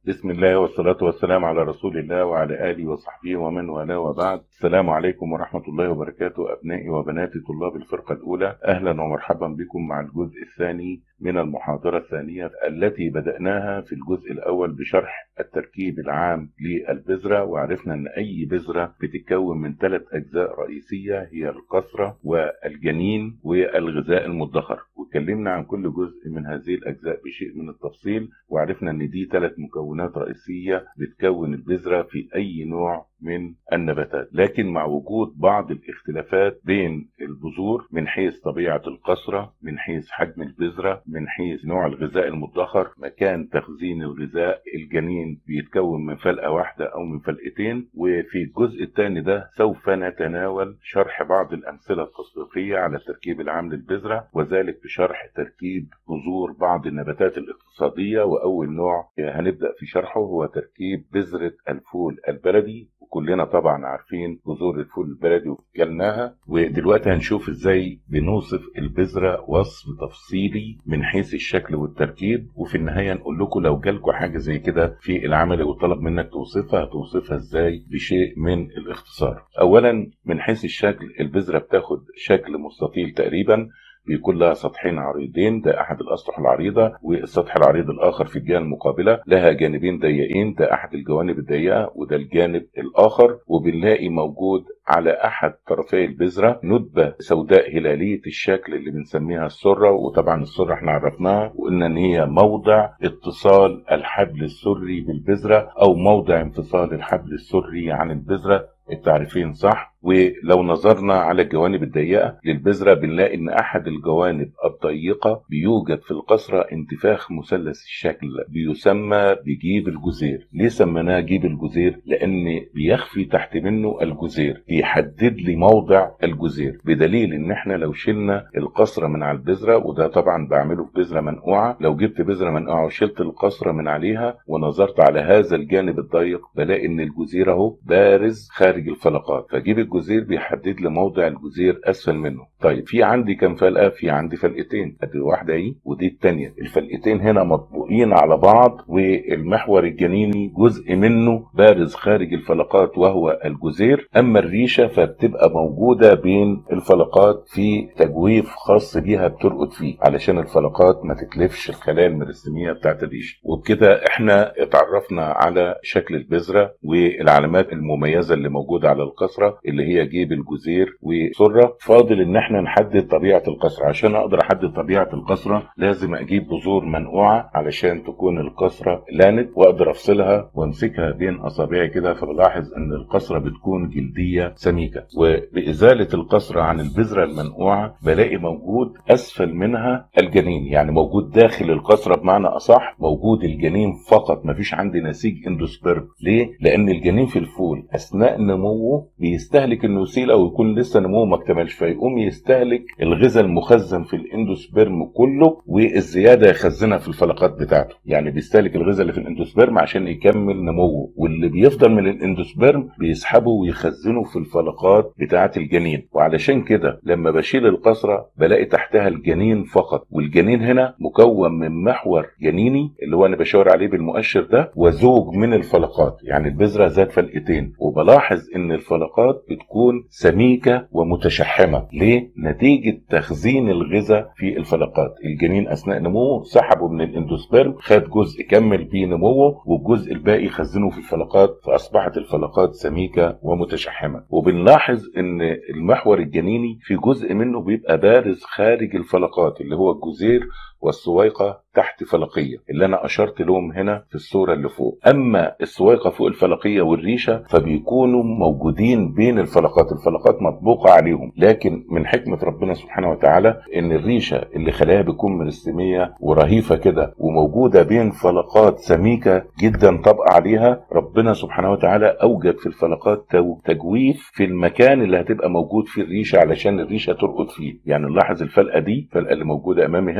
بسم الله والصلاة والسلام على رسول الله وعلى آله وصحبه ومن والاه وبعد السلام عليكم ورحمة الله وبركاته أبنائي وبناتي طلاب الفرقة الأولى أهلا ومرحبا بكم مع الجزء الثاني من المحاضرة الثانية التي بدأناها في الجزء الأول بشرح التركيب العام للبذرة وعرفنا أن أي بذرة بتتكون من ثلاث أجزاء رئيسية هي القصرة والجنين والغذاء المدخر واتكلمنا عن كل جزء من هذه الأجزاء بشيء من التفصيل وعرفنا أن دي ثلاث مكونات رئيسية بتكون البذرة في أي نوع من النباتات لكن مع وجود بعض الاختلافات بين البذور من حيث طبيعة القصرة من حيث حجم البذرة من حيث نوع الغذاء المدخر مكان تخزين الغذاء الجنين بيتكون من فلقة واحدة أو من فلقتين وفي الجزء الثاني ده سوف نتناول شرح بعض الأمثلة التطبيقية على التركيب العام للبذرة وذلك بشرح تركيب بذور بعض النباتات الاقتصادية وأول نوع هنبدأ في شرحه هو تركيب بذرة الفول البلدي وكلنا طبعا عارفين بذور الفول البلدي وكلناها ودلوقتي هنشوف ازاي بنوصف البذرة وصف تفصيلي من حيث الشكل والتركيب وفي النهاية نقول لكم لو جالكم حاجة زي كده في العمل وطلب منك توصفها هتوصفها ازاي بشيء من الاختصار اولا من حيث الشكل البذرة بتاخد شكل مستطيل تقريبا بيكون لها سطحين عريضين ده احد الاسطح العريضه والسطح العريض الاخر في الجهه المقابله لها جانبين ضيقين ده احد الجوانب الضيقه وده الجانب الاخر وبنلاقي موجود على احد طرفي البذره ندبه سوداء هلاليه الشكل اللي بنسميها السره وطبعا السره احنا عرفناها وقلنا ان هي موضع اتصال الحبل السري بالبذره او موضع انفصال الحبل السري عن البذره التعريفين صح ولو نظرنا على الجوانب الضيقة للبذرة بنلاقي ان احد الجوانب الضيقة بيوجد في القصرة انتفاخ مثلث الشكل بيسمى بجيب الجزير ليه سميناه جيب الجزير لان بيخفي تحت منه الجزير بيحدد لي موضع الجزير بدليل ان احنا لو شلنا القصرة من على البذرة وده طبعا بعمله في بذرة منقوعة لو جبت بذرة منقوعة وشلت القصرة من عليها ونظرت على هذا الجانب الضيق بلاقي ان الجزير اهو بارز خارج الفلقات فجيب الجزير بيحدد لي موضع الجزير اسفل منه طيب في عندي كام فلقه في عندي فلقتين ادي واحده اهي ودي الثانيه الفلقتين هنا مطبوقين على بعض والمحور الجنيني جزء منه بارز خارج الفلقات وهو الجزير اما الريشه فبتبقى موجوده بين الفلقات في تجويف خاص بيها بترقد فيه علشان الفلقات ما تتلفش الخلايا الميرستميه بتاعت الريشه وبكده احنا اتعرفنا على شكل البذره والعلامات المميزه اللي موجوده على القصره اللي هي جيب الجزير وسره فاضل ان احنا نحدد طبيعه القصره عشان اقدر احدد طبيعه القصره لازم اجيب بذور منقوعه علشان تكون القصره لانت واقدر افصلها وامسكها بين اصابعي كده فبلاحظ ان القصره بتكون جلديه سميكه وبازاله القصره عن البذره المنقوعه بلاقي موجود اسفل منها الجنين يعني موجود داخل القصره بمعنى اصح موجود الجنين فقط مفيش عندي نسيج اندوسبيرم ليه لان الجنين في الفول اثناء نموه بيستهلك النسيل او يكون لسه نموه ما اكتملش فيقوم يستهلك الغذاء المخزن في الاندوسبيرم كله والزياده يخزنها في الفلقات بتاعته يعني بيستهلك الغذاء اللي في الاندوسبيرم عشان يكمل نموه واللي بيفضل من الاندوسبيرم بيسحبه ويخزنه في الفلقات بتاعه الجنين وعلشان كده لما بشيل القصره بلاقي تحتها الجنين فقط والجنين هنا مكون من محور جنيني اللي هو انا بشاور عليه بالمؤشر ده وزوج من الفلقات يعني البذره ذات فلقتين وبلاحظ ان الفلقات بتكون سميكه ومتشحمه ليه نتيجه تخزين الغذاء في الفلقات الجنين اثناء نموه سحبه من الاندوسبيرم خد جزء كمل بيه نموه والجزء الباقي خزنه في الفلقات فاصبحت الفلقات سميكه ومتشحمه وبنلاحظ ان المحور الجنيني في جزء منه بيبقى بارز خارج الفلقات اللي هو الجزير والسويقه تحت فلقيه اللي انا اشرت لهم هنا في الصوره اللي فوق اما السويقه فوق الفلقيه والريشه فبيكونوا موجودين بين الفلقات الفلقات مطبوقه عليهم لكن من حكمه ربنا سبحانه وتعالى ان الريشه اللي خلاها بتكون مرسميه ورهيفه كده وموجوده بين فلقات سميكه جدا طبقه عليها ربنا سبحانه وتعالى اوجد في الفلقات تجويف في المكان اللي هتبقى موجود فيه الريشه علشان الريشه ترقد فيه يعني نلاحظ الفلقه دي الفلقه اللي موجوده امامي هنا بيبقى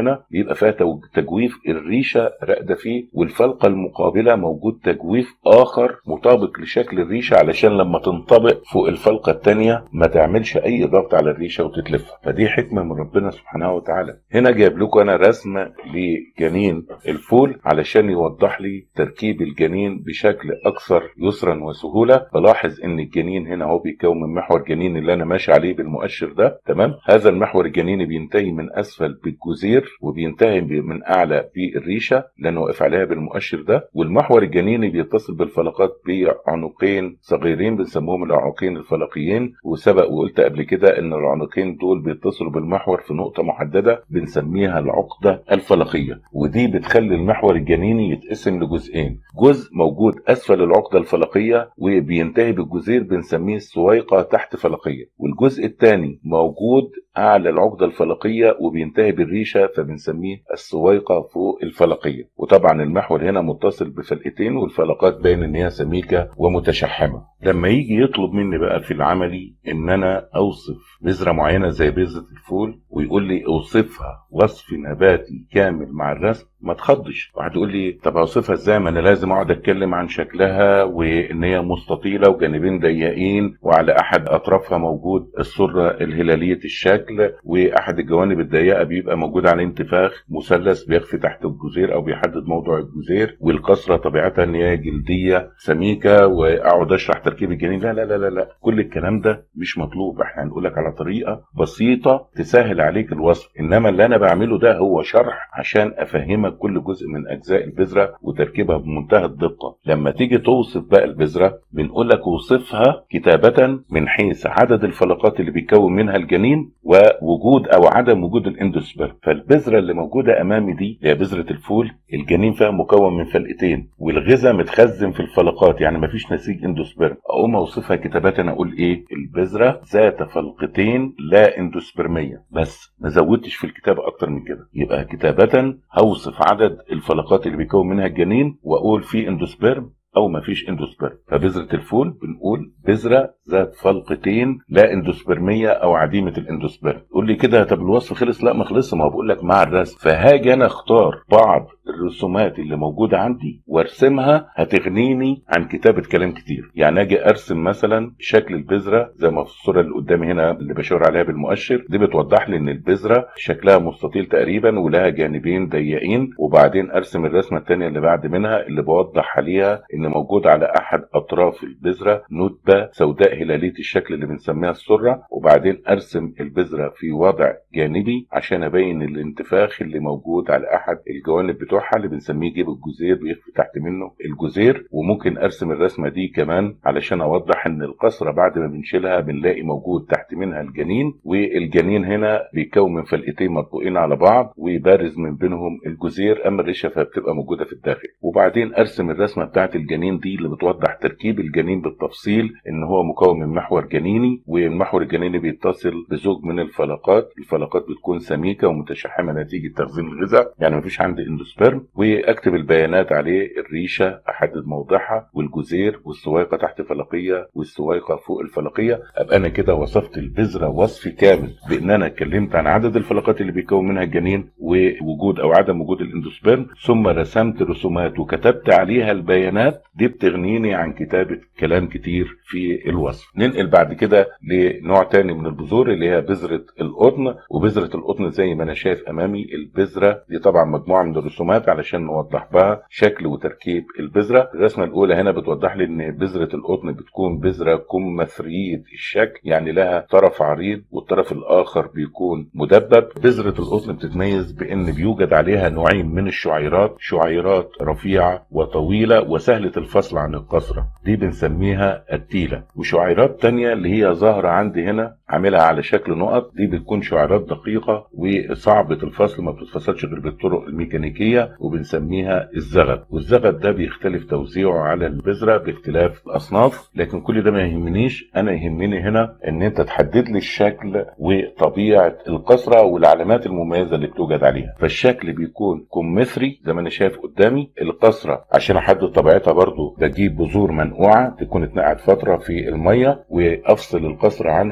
بيبقى فيها تو- تجويف الريشه راقده فيه والفلقه المقابله موجود تجويف اخر مطابق لشكل الريشه علشان لما تنطبق فوق الفلقه الثانيه ما تعملش اي ضغط على الريشه وتتلفها فدي حكمه من ربنا سبحانه وتعالى هنا جايب لكم انا رسمه لجنين الفول علشان يوضح لي تركيب الجنين بشكل اكثر يسرا وسهوله بلاحظ ان الجنين هنا هو بيتكون من محور جنين اللي انا ماشي عليه بالمؤشر ده تمام هذا المحور الجنيني بينتهي من اسفل بالجزير وبينتهي ب- من اعلى بالريشه لانه واقف عليها بالمؤشر ده والمحور الجنيني بيتصل بالفلقات بعنقين صغيرين بنسموهم العنقين الفلقيين وسبق وقلت قبل كده ان العنقين دول بيتصلوا بالمحور في نقطه محدده بنسميها العقده الفلقيه ودي بتخلي المحور الجنيني يتقسم لجزئين جزء موجود اسفل العقده الفلقيه وبينتهي بالجزير بنسميه السويقه تحت فلقيه والجزء الثاني موجود اعلى العقده الفلقيه وبينتهي بالريشه فبنسميه السويقه فوق الفلقيه وطبعا المحور هنا متصل بفلقتين والفلقات باين ان هي سميكه ومتشحمه لما يجي يطلب مني بقى في العملي ان انا اوصف بذره معينه زي بذره الفول ويقول لي اوصفها وصف نباتي كامل مع الرسم ما تخضش واحد يقول لي طب اوصفها ازاي ما انا لازم اقعد اتكلم عن شكلها وان هي مستطيله وجانبين ضيقين وعلى احد اطرافها موجود السره الهلاليه الشكل واحد الجوانب الضيقه بيبقى موجود عليه انتفاخ مثلث بيخفي تحت الجزير او بيحدد موضع الجزير والقصره طبيعتها ان هي جلديه سميكه واقعد اشرح تركيب الجنين لا لا لا لا, لا. كل الكلام ده مش مطلوب احنا هنقول لك على طريقه بسيطه تسهل عليك الوصف انما اللي انا بعمله ده هو شرح عشان افهمك كل جزء من اجزاء البذره وتركيبها بمنتهى الدقه لما تيجي توصف بقى البذره بنقول لك وصفها كتابه من حيث عدد الفلقات اللي بيكون منها الجنين ووجود او عدم وجود الاندوسبرم فالبذره اللي موجوده امامي دي هي بذره الفول الجنين فيها مكون من فلقتين والغذاء متخزن في الفلقات يعني مفيش نسيج اندوسبرم اقوم اوصفها كتابه اقول ايه البذره ذات فلقتين لا اندوسبرميه بس ما زودتش في الكتابه اكتر من كده يبقى كتابه هوصف عدد الفلقات اللي بيكون منها الجنين واقول في اندوسبرم او ما فيش اندوسبرم فبذره الفول بنقول بذره ذات فلقتين لا اندوسبرميه او عديمه الاندوسبرم تقول لي كده طب الوصف خلص لا ما خلصش ما بقول لك مع الرسم فهاجي انا اختار بعض الرسومات اللي موجوده عندي وارسمها هتغنيني عن كتابه كلام كتير يعني اجي ارسم مثلا شكل البذره زي ما في الصوره اللي قدامي هنا اللي بشاور عليها بالمؤشر دي بتوضح لي ان البذره شكلها مستطيل تقريبا ولها جانبين ضيقين وبعدين ارسم الرسمه الثانيه اللي بعد منها اللي بوضح عليها ان موجود على احد اطراف البذره ندبه سوداء هلاليه الشكل اللي بنسميها السره وبعدين ارسم البذره في وضع جانبي عشان ابين الانتفاخ اللي موجود على احد الجوانب بتوعها اللي بنسميه جيب الجزير بيخفي تحت منه الجزير وممكن ارسم الرسمه دي كمان علشان اوضح ان القصره بعد ما بنشيلها بنلاقي موجود تحت منها الجنين والجنين هنا بيتكون من فلقتين مطبوقين على بعض وبارز من بينهم الجزير اما الريشه فبتبقى موجوده في الداخل وبعدين ارسم الرسمه بتاعت الجنين دي اللي بتوضح تركيب الجنين بالتفصيل ان هو مكون من محور جنيني والمحور الجنيني بيتصل بزوج من الفلقات الفلقات بتكون سميكه ومتشحمه نتيجه تخزين الغذاء يعني مفيش عندي اندوسبرم واكتب البيانات عليه الريشه احدد موضعها والجزير والسويقه تحت فلقيه والسويقه فوق الفلقيه ابقى انا كده وصفت البذره وصف كامل بان انا اتكلمت عن عدد الفلقات اللي بيكون منها الجنين ووجود او عدم وجود الاندوسبرم ثم رسمت رسومات وكتبت عليها البيانات دي بتغنيني عن كتابه كلام كتير في الوصف ننقل بعد كده لنوع تاني من البذور اللي هي بذره القطن وبذره القطن زي ما انا شايف امامي البذره دي طبعا مجموعه من الرسومات علشان نوضح بها شكل وتركيب البذره الرسمه الاولى هنا بتوضح لي ان بذره القطن بتكون بذره كمثريه الشكل يعني لها طرف عريض والطرف الاخر بيكون مدبب بذره القطن بتتميز بان بيوجد عليها نوعين من الشعيرات شعيرات رفيعه وطويله وسهله الفصل عن القصره دي بنسميها التيله وشعيرات تانية اللي هي ظاهره عندي هنا عاملها على شكل نقط دي بتكون شعيرات دقيقه وصعبه الفصل ما بتتفصلش غير بالطرق الميكانيكيه وبنسميها الزغب والزغب ده بيختلف توزيعه على البذره باختلاف الاصناف لكن كل ده ما يهمنيش انا يهمني هنا ان انت تحدد لي الشكل وطبيعه القصره والعلامات المميزه اللي بتوجد عليها فالشكل بيكون كمثري زي ما انا شايف قدامي القصره عشان احدد طبيعتها برضو بجيب بذور منقوعه تكون اتنقعت فتره في الميه وافصل القصره عنها فلاحظ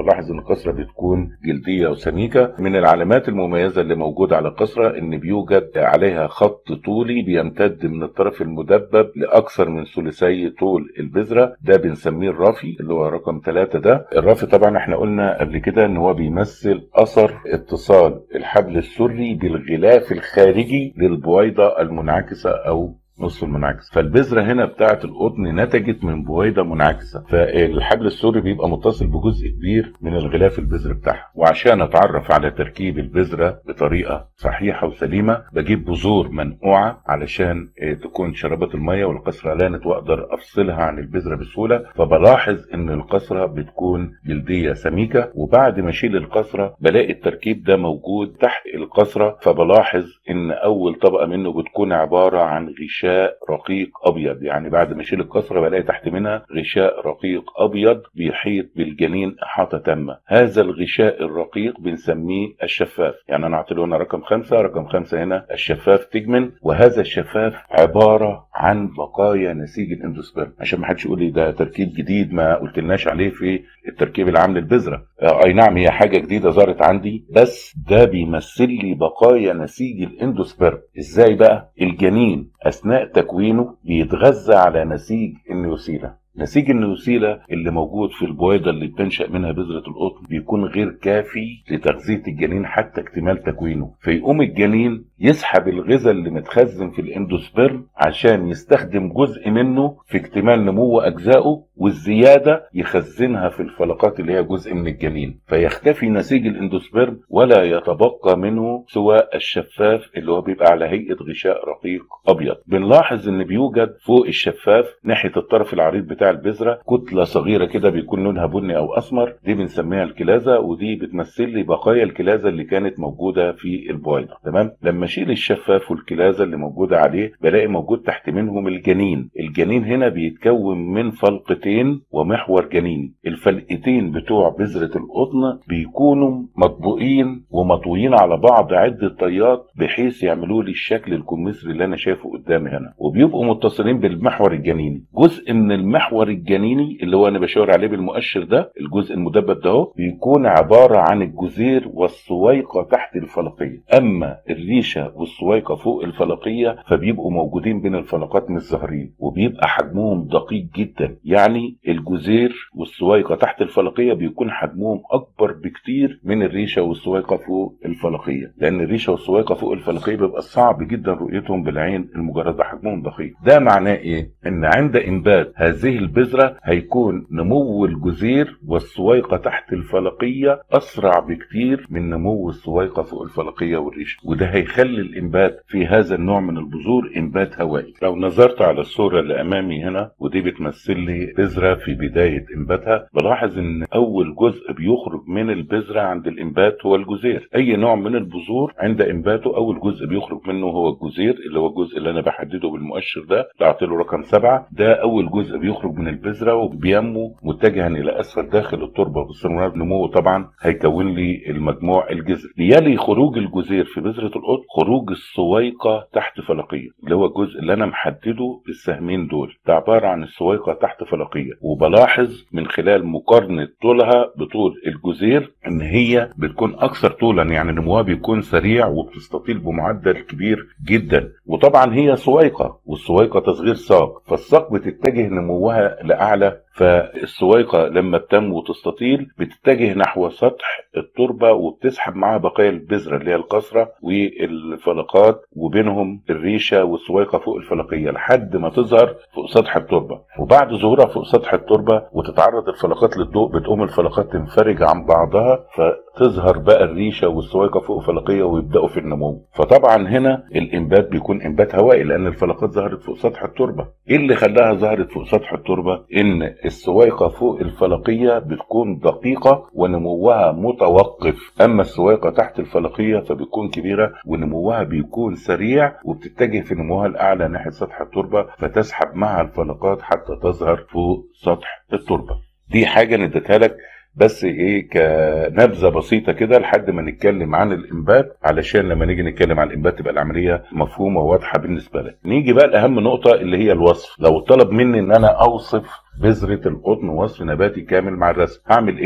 بنلاحظ ان القصره بتكون جلديه وسميكه من العلامات المميزه اللي موجوده على القصره ان بيوجد عليها خط طولي بيمتد من الطرف المدبب لاكثر من ثلثي طول البذره ده بنسميه الرافي اللي هو رقم ثلاثة ده الرافي طبعا احنا قلنا قبل كده ان هو بيمثل اثر اتصال الحبل السري بالغلاف الخارجي للبويضه المنعكسه او نص المنعكس فالبذرة هنا بتاعة القطن نتجت من بويضة منعكسة فالحبل السري بيبقى متصل بجزء كبير من الغلاف البذر بتاعها وعشان اتعرف على تركيب البذرة بطريقة صحيحة وسليمة بجيب بذور منقوعة علشان تكون شربت المية والقصرة لانت واقدر افصلها عن البذرة بسهولة فبلاحظ ان القصرة بتكون جلدية سميكة وبعد ما اشيل القصرة بلاقي التركيب ده موجود تحت القصرة فبلاحظ ان اول طبقة منه بتكون عبارة عن غشاء غشاء رقيق ابيض يعني بعد ما اشيل الكسره بلاقي تحت منها غشاء رقيق ابيض بيحيط بالجنين احاطه تامه هذا الغشاء الرقيق بنسميه الشفاف يعني انا اعطي له هنا رقم خمسة رقم خمسة هنا الشفاف تجمن وهذا الشفاف عباره عن بقايا نسيج الاندوسبرم عشان ما حدش يقول لي ده تركيب جديد ما قلتلناش عليه في التركيب العام للبذره آه اي نعم هي حاجه جديده ظهرت عندي بس ده بيمثل لي بقايا نسيج الاندوسبرم ازاي بقى الجنين اثناء تكوينه بيتغذى على نسيج النيوسيلا نسيج النيوسيلا اللي موجود في البويضة اللي بتنشأ منها بذرة القطن بيكون غير كافي لتغذية الجنين حتى اكتمال تكوينه فيقوم الجنين يسحب الغذاء اللي متخزن في الاندوسبرم عشان يستخدم جزء منه في اكتمال نمو أجزائه والزيادة يخزنها في الفلقات اللي هي جزء من الجنين فيختفي نسيج الاندوسبرم ولا يتبقى منه سوى الشفاف اللي هو بيبقى على هيئة غشاء رقيق أبيض بنلاحظ ان بيوجد فوق الشفاف ناحية الطرف العريض بتاع البذرة كتلة صغيرة كده بيكون لونها بني أو أسمر دي بنسميها الكلازة ودي بتمثل لي بقايا الكلازة اللي كانت موجودة في البويضة تمام لما اشيل الشفاف والكلازة اللي موجودة عليه بلاقي موجود تحت منهم الجنين الجنين هنا بيتكون من فلقتين ومحور جنيني الفلقتين بتوع بذرة القطن بيكونوا مطبوقين ومطويين على بعض عدة طيات بحيث يعملوا لي الشكل الكمثري اللي انا شايفه قدامي هنا وبيبقوا متصلين بالمحور الجنيني جزء من المحور الجنيني اللي هو انا بشاور عليه بالمؤشر ده الجزء المدبب ده اهو بيكون عبارة عن الجزير والسويقة تحت الفلقية اما الريشة والسويقة فوق الفلقية فبيبقوا موجودين بين الفلقات مش ظاهرين وبيبقى حجمهم دقيق جدا يعني الجزير والسويقة تحت الفلقية بيكون حجمهم أكبر بكتير من الريشة والسويقة فوق الفلقية لأن الريشة والسويقة فوق الفلقية بيبقى صعب جدا رؤيتهم بالعين المجردة حجمهم دقيق ده معناه إيه؟ إن عند إنبات هذه البذرة هيكون نمو الجزير والسويقة تحت الفلقية أسرع بكتير من نمو السويقة فوق الفلقية والريشة وده هيخلي الإنبات في هذا النوع من البذور إنبات هوائي لو نظرت على الصورة اللي أمامي هنا ودي بتمثل لي بذرة في بداية إنباتها بلاحظ إن أول جزء بيخرج من البذرة عند الإنبات هو الجزير أي نوع من البذور عند إنباته أول جزء بيخرج منه هو الجزير اللي هو الجزء اللي أنا بحدده بالمؤشر ده اللي أعطي له رقم سبعة ده أول جزء بيخرج من البذرة وبينمو متجها إلى أسفل داخل التربة باستمرار نموه طبعا هيكون لي المجموع الجذري ليلي خروج الجزير في بذرة القطن خروج السويقة تحت فلقية اللي هو الجزء اللي أنا محدده بالسهمين دول ده عبارة عن السويقة تحت فلقية وبلاحظ من خلال مقارنة طولها بطول الجزير ان هي بتكون اكثر طولا يعني نموها بيكون سريع وبتستطيل بمعدل كبير جدا وطبعا هي سويقة والسويقة تصغير ساق فالساق بتتجه نموها لاعلى فالسويقة لما بتنمو وتستطيل بتتجه نحو سطح التربة وبتسحب معاها بقايا البذرة اللي هي القصرة والفلقات وبينهم الريشة والسويقة فوق الفلقية لحد ما تظهر فوق سطح التربة وبعد ظهورها فوق سطح التربة وتتعرض الفلقات للضوء بتقوم الفلقات تنفرج عن بعضها فتظهر بقى الريشة والسويقة فوق فلقية ويبدأوا في النمو فطبعا هنا الإنبات بيكون إنبات هوائي لأن الفلقات ظهرت فوق سطح التربة إيه اللي خلاها ظهرت فوق سطح التربة إن السويقة فوق الفلقية بتكون دقيقة ونموها متوقف أما السويقة تحت الفلقية فبتكون كبيرة ونموها بيكون سريع وبتتجه في نموها الأعلى ناحية سطح التربة فتسحب معها الفلقات حتى تظهر فوق سطح التربة دي حاجة نديتها لك بس ايه كنبذه بسيطه كده لحد ما نتكلم عن الانبات علشان لما نيجي نتكلم عن الانبات تبقى العمليه مفهومه وواضحه بالنسبه لك نيجي بقى لاهم نقطه اللي هي الوصف لو طلب مني ان انا اوصف بذره القطن وصف نباتي كامل مع الرسم هعمل ايه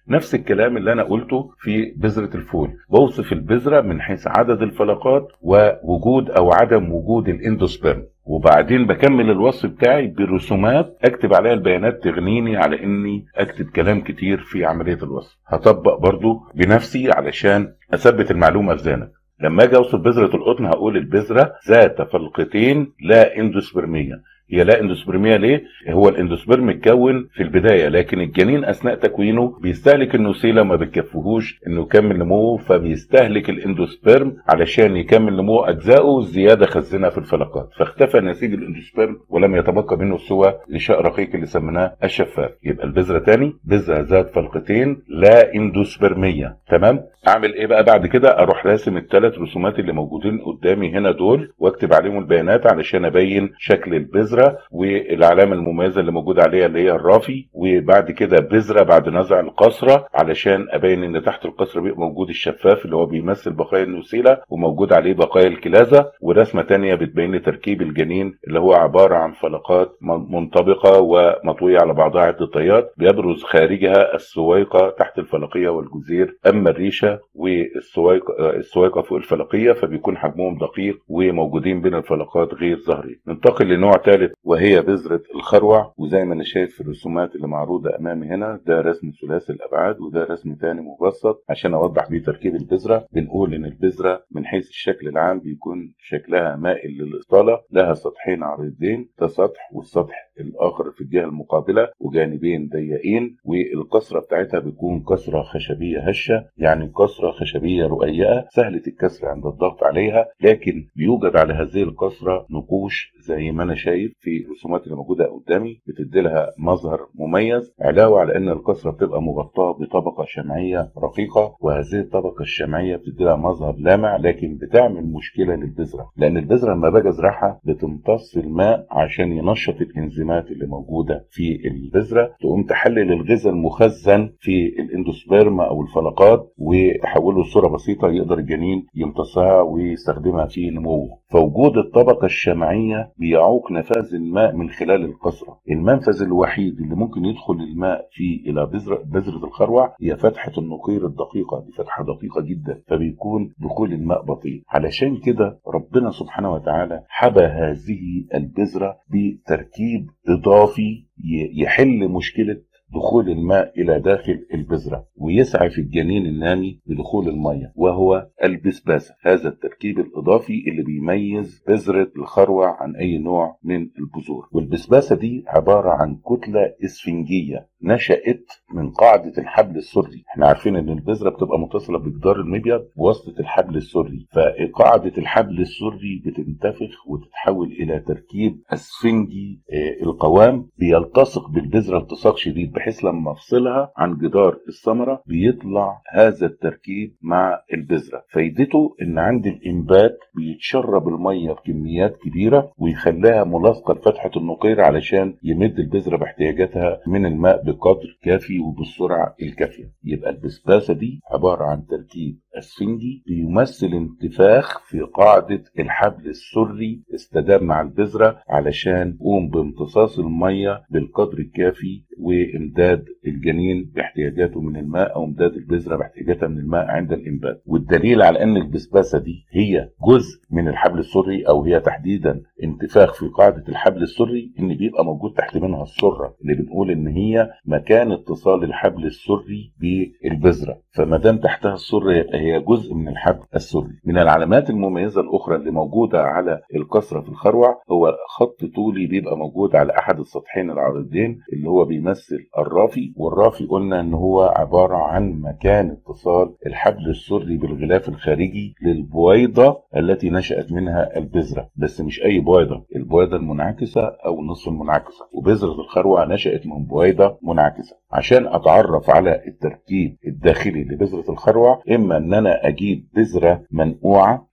نفس الكلام اللي انا قلته في بذره الفول بوصف البذره من حيث عدد الفلقات ووجود او عدم وجود الاندوسبرم وبعدين بكمل الوصف بتاعي برسومات اكتب عليها البيانات تغنيني على اني اكتب كلام كتير في عمليه الوصف هطبق برضو بنفسي علشان اثبت المعلومه في ذهنك لما اجي اوصف بذره القطن هقول البذره ذات فلقتين لا اندوسبرميه هي لا اندوسبرميه ليه؟ هو الاندوسبرم متكون في البدايه لكن الجنين اثناء تكوينه بيستهلك النسيله ما بتكفيهوش انه يكمل نموه فبيستهلك الاندوسبرم علشان يكمل نمو اجزائه زياده خزنها في الفلقات فاختفى نسيج الاندوسبرم ولم يتبقى منه سوى غشاء رقيق اللي سميناه الشفاف يبقى البذره تاني بذره ذات فلقتين لا اندوسبرميه تمام؟ اعمل ايه بقى بعد كده اروح راسم الثلاث رسومات اللي موجودين قدامي هنا دول واكتب عليهم البيانات علشان ابين شكل البذره والعلامه المميزه اللي موجوده عليها اللي هي الرافي وبعد كده بذره بعد نزع القصره علشان ابين ان تحت القصره بيبقى موجود الشفاف اللي هو بيمثل بقايا النسيله وموجود عليه بقايا الكلازه ورسمه تانية بتبين لي تركيب الجنين اللي هو عباره عن فلقات منطبقه ومطويه على بعضها عده طيات بيبرز خارجها السويقه تحت الفلقيه والجزير اما الريشه والسويقه السويقه فوق الفلقيه فبيكون حجمهم دقيق وموجودين بين الفلقات غير ظاهرين ننتقل لنوع ثالث وهي بذرة الخروع وزي ما انا شايف في الرسومات اللي معروضة امامي هنا ده رسم ثلاثي الابعاد وده رسم ثاني مبسط عشان اوضح بيه تركيب البذرة بنقول ان البذرة من حيث الشكل العام بيكون شكلها مائل للاطالة لها سطحين عريضين ده سطح والسطح الاخر في الجهة المقابلة وجانبين ضيقين والكسرة بتاعتها بتكون كسرة خشبية هشة يعني كسرة خشبية رقيقة سهلة الكسر عند الضغط عليها لكن بيوجد على هذه الكسرة نقوش زي ما انا شايف في الرسومات اللي موجوده قدامي بتدي لها مظهر مميز علاوه على ان الكسره بتبقى مغطاه بطبقه شمعيه رقيقه وهذه الطبقه الشمعيه بتدي لها مظهر لامع لكن بتعمل مشكله للبذره لان البذره لما باجي ازرعها بتمتص الماء عشان ينشط الانزيمات اللي موجوده في البذره تقوم تحلل الغذاء المخزن في الاندوسبيرم او الفلقات وتحوله لصوره بسيطه يقدر الجنين يمتصها ويستخدمها في نموه فوجود الطبقه الشمعيه بيعوق نفاذ الماء من خلال القصرة المنفذ الوحيد اللي ممكن يدخل الماء فيه إلى بذرة بذرة الخروع هي فتحة النقير الدقيقة دي فتحة دقيقة جدا فبيكون دخول الماء بطيء علشان كده ربنا سبحانه وتعالى حبى هذه البذرة بتركيب إضافي يحل مشكلة دخول الماء الى داخل البذره ويسعى في الجنين النامي بدخول الميه وهو البسباسه هذا التركيب الاضافي اللي بيميز بذره الخروع عن اي نوع من البذور والبسباسه دي عباره عن كتله اسفنجيه نشأت من قاعدة الحبل السري احنا عارفين ان البذرة بتبقى متصلة بجدار المبيض بواسطة الحبل السري فقاعدة الحبل السري بتنتفخ وتتحول الى تركيب اسفنجي اه القوام بيلتصق بالبذرة التصاق شديد بحيث لما افصلها عن جدار الثمرة بيطلع هذا التركيب مع البذرة فايدته ان عند الانبات بيتشرب المية بكميات كبيرة ويخليها ملاصقة لفتحة النقير علشان يمد البذرة باحتياجاتها من الماء بقدر كافي وبالسرعة الكافية يبقى البسباسة دي عبارة عن تركيب اسفنجي بيمثل انتفاخ في قاعدة الحبل السري استدام مع البذرة علشان يقوم بامتصاص المية بالقدر الكافي وامداد الجنين باحتياجاته من الماء او امداد البذرة باحتياجاتها من الماء عند الانبات والدليل على ان البسباسة دي هي جزء من الحبل السري او هي تحديدا انتفاخ في قاعدة الحبل السري ان بيبقى موجود تحت منها السرة اللي بنقول ان هي مكان اتصال الحبل السري بالبذرة فما دام تحتها السرة يبقى هي جزء من الحبل السري من العلامات المميزة الأخرى اللي موجودة على الكسرة في الخروع هو خط طولي بيبقى موجود على أحد السطحين العريضين اللي هو بيمثل الرافي والرافي قلنا إن هو عبارة عن مكان اتصال الحبل السري بالغلاف الخارجي للبويضة التي نشأت منها البذرة بس مش أي بويضة البويضة المنعكسة أو النصف المنعكسة وبذرة الخروع نشأت من بويضة منعكسة عشان أتعرف على التركيب الداخلي لبذرة الخروع إما إن أنا أجيب بذرة منقوعة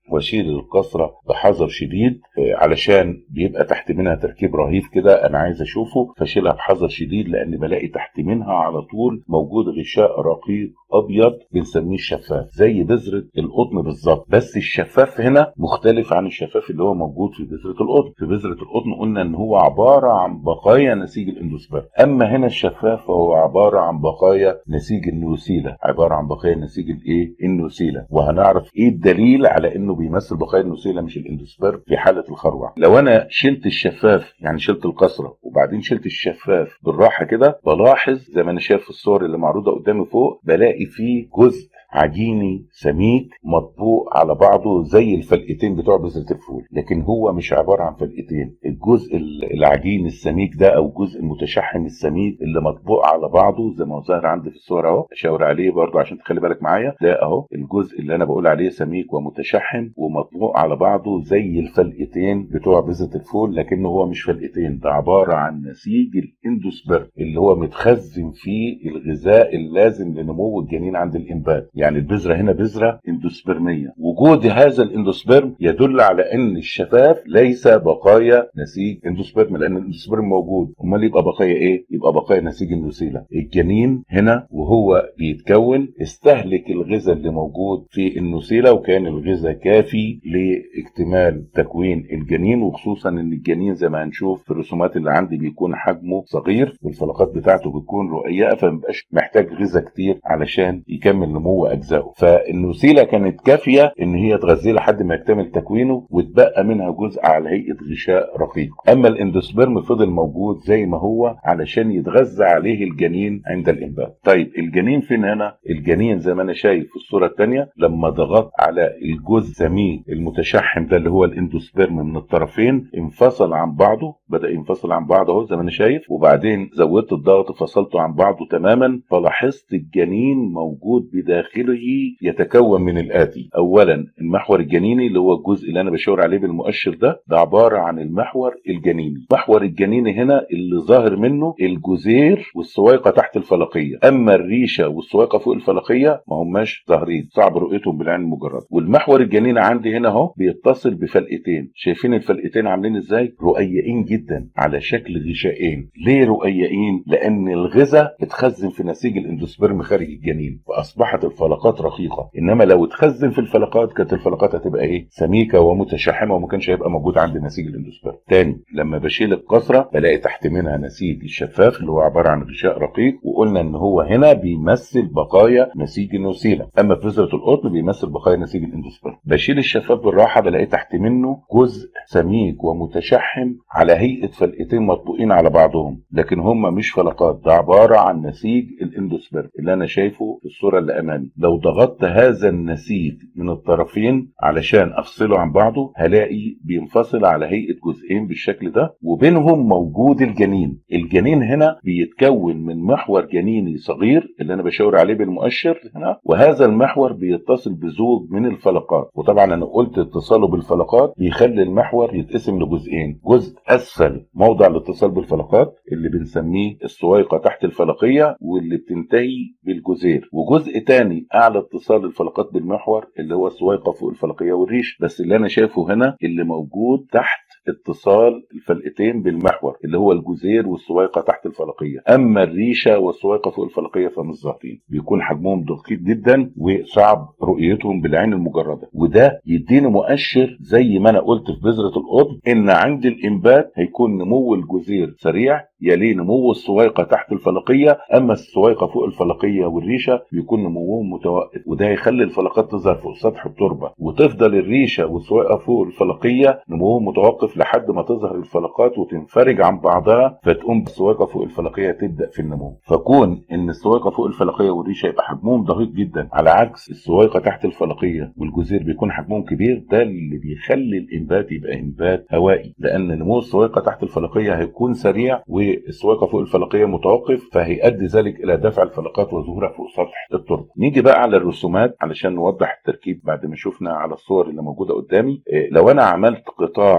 واشيل القصره بحذر شديد آه، علشان بيبقى تحت منها تركيب رهيب كده انا عايز اشوفه فاشيلها بحذر شديد لان بلاقي تحت منها على طول موجود غشاء رقيق ابيض بنسميه الشفاف زي بذره القطن بالظبط بس الشفاف هنا مختلف عن الشفاف اللي هو موجود في بذره القطن في بذره القطن قلنا ان هو عباره عن بقايا نسيج الاندوسبرم اما هنا الشفاف فهو عباره عن بقايا نسيج النيوسيلا عباره عن بقايا نسيج الايه النيوسيلا وهنعرف ايه الدليل على انه بيمثل بقايا النيوسيلا مش الاندوسبرم في حاله الخروع لو انا شلت الشفاف يعني شلت القصره وبعدين شلت الشفاف بالراحه كده بلاحظ زي ما انا شايف في الصور اللي معروضه قدامي فوق بلاقي فيه جزء عجيني سميك مطبوق على بعضه زي الفلقتين بتوع بذرة الفول لكن هو مش عبارة عن فلقتين الجزء العجين السميك ده او الجزء المتشحم السميك اللي مطبوق على بعضه زي ما هو ظاهر عندي في الصورة اهو اشاور عليه برضه عشان تخلي بالك معايا ده اهو الجزء اللي انا بقول عليه سميك ومتشحم ومطبوق على بعضه زي الفلقتين بتوع بذرة الفول لكنه هو مش فلقتين ده عبارة عن نسيج الاندوسبرم اللي هو متخزن فيه الغذاء اللازم لنمو الجنين عند الانبات يعني البذره هنا بذره اندوسبرميه وجود هذا الاندوسبرم يدل على ان الشفاف ليس بقايا نسيج اندوسبرم لان الاندوسبرم موجود امال يبقى بقايا ايه يبقى بقايا نسيج النسيله الجنين هنا وهو بيتكون استهلك الغذاء اللي موجود في النسيله وكان الغذاء كافي لاكتمال تكوين الجنين وخصوصا ان الجنين زي ما هنشوف في الرسومات اللي عندي بيكون حجمه صغير والفلقات بتاعته بتكون رقيقه فمبقاش محتاج غذاء كتير علشان يكمل نمو اجزائه فالنسيله كانت كافيه ان هي تغذيه لحد ما يكتمل تكوينه وتبقى منها جزء على هيئه غشاء رقيق اما الاندوسبرم فضل موجود زي ما هو علشان يتغذى عليه الجنين عند الانبات طيب الجنين فين هنا الجنين زي ما انا شايف في الصوره الثانيه لما ضغطت على الجزء سميه المتشحم ده اللي هو الاندوسبرم من الطرفين انفصل عن بعضه بدا ينفصل عن بعضه اهو زي ما انا شايف وبعدين زودت الضغط فصلته عن بعضه تماما فلاحظت الجنين موجود بداخله يتكون من الاتي اولا المحور الجنيني اللي هو الجزء اللي انا بشاور عليه بالمؤشر ده ده عباره عن المحور الجنيني المحور الجنيني هنا اللي ظاهر منه الجزير والسويقه تحت الفلقيه اما الريشه والسويقه فوق الفلقيه ما هماش ظاهرين صعب رؤيتهم بالعين المجرد والمحور الجنيني عندي هنا اهو بيتصل بفلقتين شايفين الفلقتين عاملين ازاي رقيقين جدا على شكل غشائين ليه رقيقين لان الغذاء اتخزن في نسيج الاندوسبرم خارج الجنين فاصبحت الفلقات رقيقه انما لو اتخزن في الفلقات كانت الفلقات هتبقى ايه سميكه ومتشحمه وما كانش هيبقى موجود عند نسيج الاندوسبرم تاني لما بشيل القصره بلاقي تحت منها نسيج الشفاف اللي هو عباره عن غشاء رقيق وقلنا ان هو هنا بيمثل بقايا نسيج النسيله اما في بذره القطن بيمثل بقايا نسيج الاندوسبرم بشيل الشفاف بالراحه بلاقي تحت منه جزء سميك ومتشحم على هيئه فلقتين مطبوقين على بعضهم لكن هم مش فلقات ده عباره عن نسيج الاندوسبرم اللي انا شايفه في الصوره اللي امامي لو ضغطت هذا النسيج من الطرفين علشان افصله عن بعضه هلاقي بينفصل على هيئه جزئين بالشكل ده وبينهم موجود الجنين الجنين هنا بيتكون من محور جنيني صغير اللي انا بشاور عليه بالمؤشر هنا وهذا المحور بيتصل بزوج من الفلقات وطبعا انا قلت اتصاله بالفلقات بيخلي المحور يتقسم لجزئين جزء اسفل موضع الاتصال بالفلقات اللي بنسميه السويقه تحت الفلقيه واللي بتنتهي بالجزير وجزء تاني اعلى اتصال الفلقات بالمحور اللي هو السويقه فوق الفلقيه والريش بس اللي انا شايفه هنا اللي موجود تحت اتصال الفلقتين بالمحور اللي هو الجزير والسويقه تحت الفلقيه اما الريشه والسويقه فوق الفلقيه فمش ظاهرين بيكون حجمهم دقيق جدا وصعب رؤيتهم بالعين المجرده وده يديني مؤشر زي ما انا قلت في بذره القطن ان عند الانبات هيكون نمو الجزير سريع يليه نمو السويقه تحت الفلقيه اما السويقه فوق الفلقيه والريشه بيكون نموهم متوقف وده يخلي الفلقات تظهر فوق سطح التربه وتفضل الريشه والسويقه فوق الفلقيه نموهم متوقف لحد ما تظهر الفلقات وتنفرج عن بعضها فتقوم السويقه فوق الفلقيه تبدا في النمو فكون ان السويقه فوق الفلقيه والريشه يبقى حجمهم دقيق جدا على عكس السويقه تحت الفلقيه والجزير بيكون حجمهم كبير ده اللي بيخلي الانبات يبقى انبات هوائي لان نمو السويقه تحت الفلقيه هيكون سريع والسويقه فوق الفلقيه متوقف فهيؤدي ذلك الى دفع الفلقات وظهورها فوق سطح التربه نيجي بقى على الرسومات علشان نوضح التركيب بعد ما شفنا على الصور اللي موجوده قدامي إيه لو انا عملت قطاع طول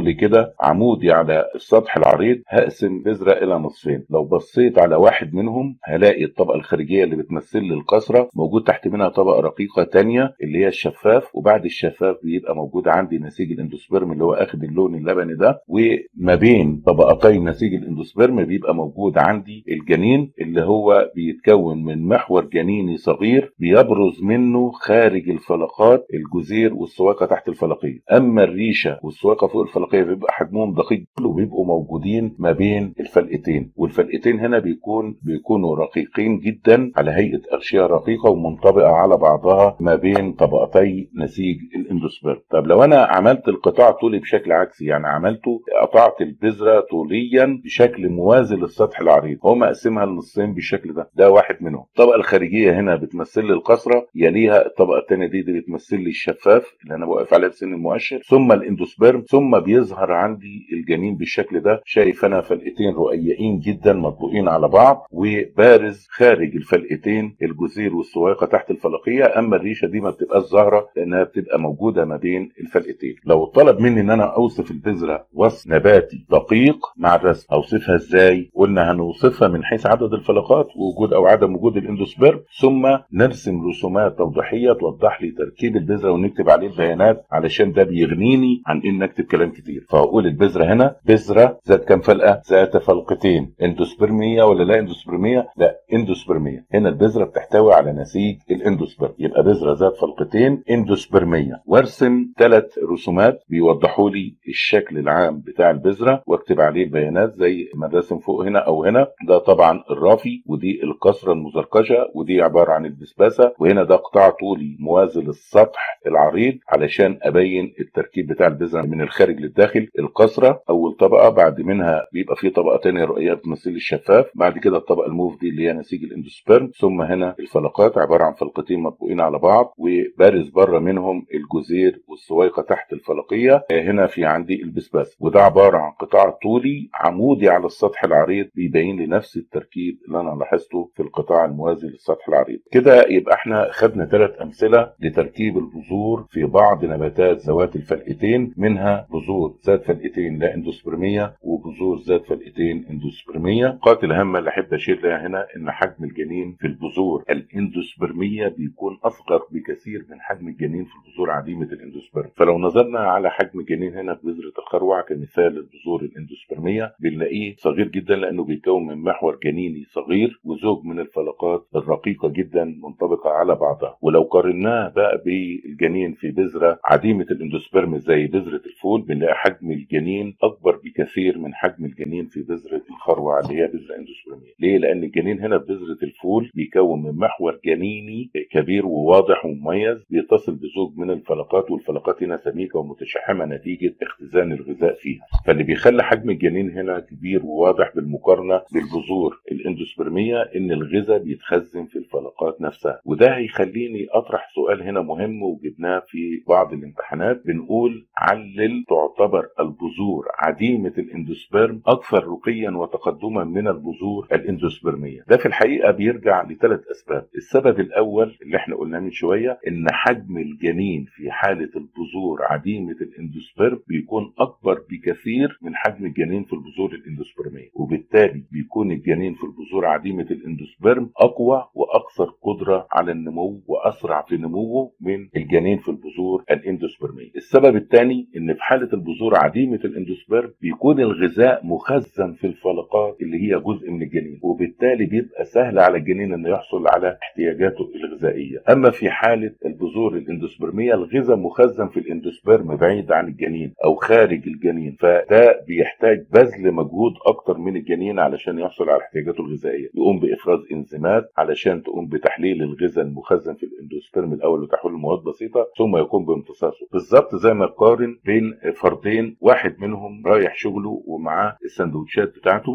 طولي كده عمودي على السطح العريض هقسم بذره الى نصفين لو بصيت على واحد منهم هلاقي الطبقه الخارجيه اللي بتمثل لي القصره موجود تحت منها طبقه رقيقه تانية اللي هي الشفاف وبعد الشفاف بيبقى موجود عندي نسيج الاندوسبرم اللي هو اخد اللون اللبني ده وما بين طبقتي نسيج الاندوسبرم بيبقى موجود عندي الجنين اللي هو بيتكون من محور جنيني صغير بيبرز منه خارج الفلقات الجزير والسواقه تحت الفلقيه اما الريشه والسواقه فوق الفلقيه بيبقى حجمهم دقيق وبيبقوا موجودين ما بين الفلقتين والفلقتين هنا بيكون بيكونوا رقيقين جدا على هيئه اغشيه رقيقه ومنطبقه على بعضها ما بين طبقتي نسيج الاندوسبرم طب لو انا عملت القطاع طولي بشكل عكسي يعني عملته قطعت البذره طوليا بشكل موازي للسطح العريض هو مقسمها لنصين بالشكل ده ده واحد منهم الطبقه الخارجيه هنا بتمثل لي القصره يليها الطبقه الثانيه دي, دي بتمثل لي الشفاف اللي انا واقف عليه بسن المؤشر ثم الاندوسبرم ثم بيظهر عندي الجنين بالشكل ده شايف انا فلقتين رقيقين جدا مطبوقين على بعض وبارز خارج الفلقتين الجزير والسواقه تحت الفلقيه اما الريشه دي ما بتبقاش ظاهره لانها بتبقى موجوده ما بين الفلقتين لو طلب مني ان انا اوصف البذره وصف نباتي دقيق مع الرسم اوصفها ازاي قلنا هنوصفها من حيث عدد الفلقات ووجود او عدم وجود الاندوسبرم ثم نرسم رسومات توضيحيه توضح لي تركيب البذره ونكتب عليه البيانات علشان ده بيغنيني عن ان اكتب كلام كتير فاقول البذره هنا بذره ذات كام فلقه ذات فلقتين اندوسبرميه ولا لا اندوسبرميه لا اندوسبرميه هنا البذره بتحتوي على نسيج الاندوسبرم يبقى بذره ذات فلقتين اندوسبرميه وارسم ثلاث رسومات بيوضحوا لي الشكل العام بتاع البذره واكتب عليه البيانات زي ما راسم فوق هنا او هنا ده طبعا الرافي ودي القصره المزركشه ودي عباره عن البسباسه وهنا ده قطاع طولي موازي للسطح العريض علشان ابين التركيب بتاع البذره من الخارج للداخل القصره اول طبقه بعد منها بيبقى في طبقه ثانيه رقيقه بتمثل الشفاف بعد كده الطبقه الموف دي اللي هي نسيج الاندوسبرم ثم هنا الفلقات عباره عن فلقتين مطبوقين على بعض وبارز بره منهم الجزير والسويقه تحت الفلقيه هنا في عندي البسباس وده عباره عن قطاع طولي عمودي على السطح العريض بيبين لي نفس التركيب اللي انا لاحظته في القطاع الموازي للسطح العريض كده يبقى احنا خدنا ثلاث امثله لتركيب البذور في بعض نباتات ذوات الفلقتين منها بذور ذات فلقتين لا اندوسبرميه وبذور ذات فلقتين اندوسبرميه النقاط الهامه اللي احب اشير لها هنا ان حجم الجنين في البذور الاندوسبرميه بيكون اصغر بكثير من حجم الجنين في البذور عديمه الاندوسبرم فلو نظرنا على حجم الجنين هنا في بذره الخروع كمثال البذور الاندوسبرميه بنلاقيه صغير جدا لانه بيكون من محور جنيني صغير وزوج من الفلقات الرقيقه جدا منطبقه على بعضها ولو قارناه بقى بالجنين في بذره عديمه الاندوسبرم زي بذره الفول بنلاقي حجم الجنين اكبر بكثير من حجم الجنين في بذره الخروع اللي هي بذره اندوسبرميه ليه لان الجنين هنا في بذره الفول بيكون من محور جنيني كبير وواضح ومميز بيتصل بزوج من الفلقات والفلقات هنا سميكه ومتشحمه نتيجه اختزان الغذاء فيها فاللي بيخلي حجم الجنين هنا كبير وواضح بالمقارنه بالبذور الاندوسبرميه ان الغذاء بيتخزن في الفلقات نفسها وده هيخليني اطرح سؤال هنا مهم وجبناه في بعض الامتحانات بنقول علل تعتبر البذور عديمه الاندوسبرم اكثر رقيا وتقدما من البذور الاندوسبرميه ده في الحقيقه بيرجع لثلاث اسباب السبب الاول اللي احنا قلناه من شويه ان حجم الجنين في حاله البذور عديمه الاندوسبرم بيكون اكبر بكثير من حجم الجنين في البذور الاندوسبرميه وبالتالي بيكون الجنين في البذور عديمه الاندوسبرم اقوى واكثر قدره على النمو واسرع في نموه من الجنين في البذور الاندوسبرميه السبب الثاني ان في حاله البذور عديمه الاندوسبرم بيكون الغذاء مخزن في الفلقات اللي هي جزء من الجنين وبالتالي بيبقى سهل على الجنين انه يحصل على احتياجاته الغذائيه اما في حاله البذور الاندوسبرميه الغذاء مخزن في الاندوسبرم بعيد عن الجنين او خارج الجنين فده بيحتاج بذل مجهود اكتر من الجنين علشان يحصل على احتياجاته الغذائيه يقوم بافراز انزيمات علشان تقوم بتحليل الغذاء المخزن في الاندوسبرم الاول وتحويل المواد بسيطه ثم يقوم بامتصاصه بالظبط زي ما تقارن بين فردين واحد منهم رايح شغله ومعاه السندوتشات بتاعته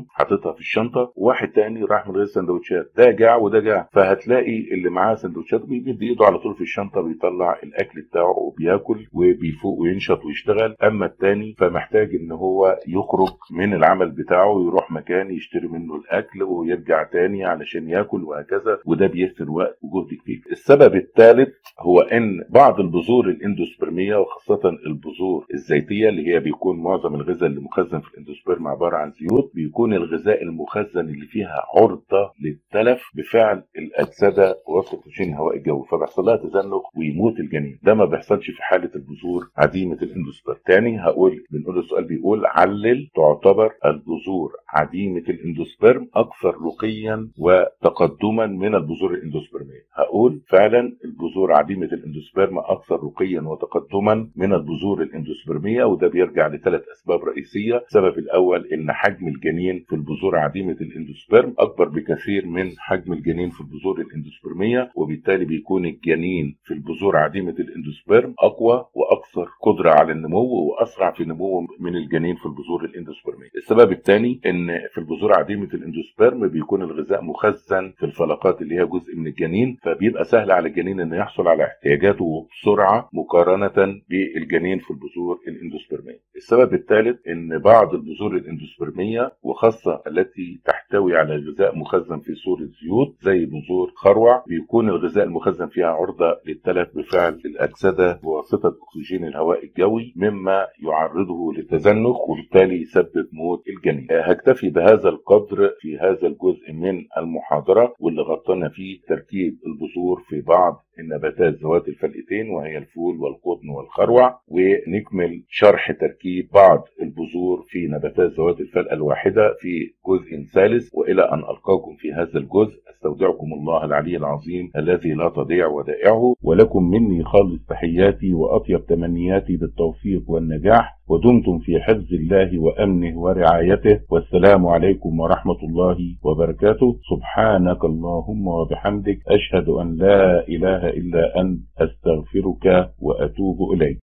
بيته حاططها في الشنطه وواحد تاني راح من غير سندوتشات ده جاع وده جاع فهتلاقي اللي معاه سندوتشات بيمد ايده على طول في الشنطه بيطلع الاكل بتاعه وبياكل وبيفوق وينشط ويشتغل اما التاني فمحتاج ان هو يخرج من العمل بتاعه ويروح مكان يشتري منه الاكل ويرجع تاني علشان ياكل وهكذا وده بيهدر وقت وجهد كبير السبب الثالث هو ان بعض البذور الاندوسبرميه وخاصه البذور الزيتيه اللي هي بيكون معظم الغذاء اللي مخزن في الاندوسبرم عباره عن زيوت بيكون الغذاء المخزن اللي فيها عرضه للتلف بفعل الاكسده وسط اكسجين الهواء الجوي فبيحصل لها تزنخ ويموت الجنين ده ما بيحصلش في حاله البذور عديمه الاندوسبرم تاني هقول بنقول السؤال بيقول علل تعتبر البذور عديمه الاندوسبرم اكثر رقيا وتقدما من البذور الاندوسبرميه هقول فعلا البذور عديمه الاندوسبرم اكثر رقيا وتقدما من البذور الاندوسبرميه وده بيرجع لثلاث اسباب رئيسيه السبب الاول ان حجم الجنين في البذور عديمه الاندوسبرم اكبر بكثير من حجم الجنين في البذور الاندوسبرميه وبالتالي بيكون الجنين في البذور عديمه الاندوسبرم اقوى واكثر قدره على النمو واسرع في نمو من الجنين في البذور الاندوسبرميه السبب الثاني ان في البذور عديمه الاندوسبرم بيكون الغذاء مخزن في الفلقات اللي هي جزء من الجنين فبيبقى سهل على الجنين انه يحصل على احتياجاته بسرعه مقارنه بالجنين في البذور الاندوسبرميه. السبب الثالث ان بعض البذور الاندوسبرميه وخاصه التي تحتوي على غذاء مخزن في صوره زيوت زي بذور خروع بيكون الغذاء المخزن فيها عرضه للتلف بفعل الاكسده بواسطه اكسجين الهواء الجوي مما يعرضه للتزنخ وبالتالي يسبب موت الجنين. هكتفي بهذا القدر في هذا الجزء من المحاضره واللي غطينا فيه تركيب البذور في بعض النباتات ذوات الفلقتين وهي الفول والقطن والخروع ونكمل شرح تركيب بعض البذور في نباتات ذوات الفلقة الواحدة في جزء ثالث وإلى أن ألقاكم في هذا الجزء استودعكم الله العلي العظيم الذي لا تضيع ودائعه ولكم مني خالص تحياتي وأطيب تمنياتي بالتوفيق والنجاح ودمتم في حفظ الله وأمنه ورعايته والسلام عليكم ورحمة الله وبركاته سبحانك اللهم وبحمدك أشهد أن لا إله إلا أنت أستغفرك وأتوب إليك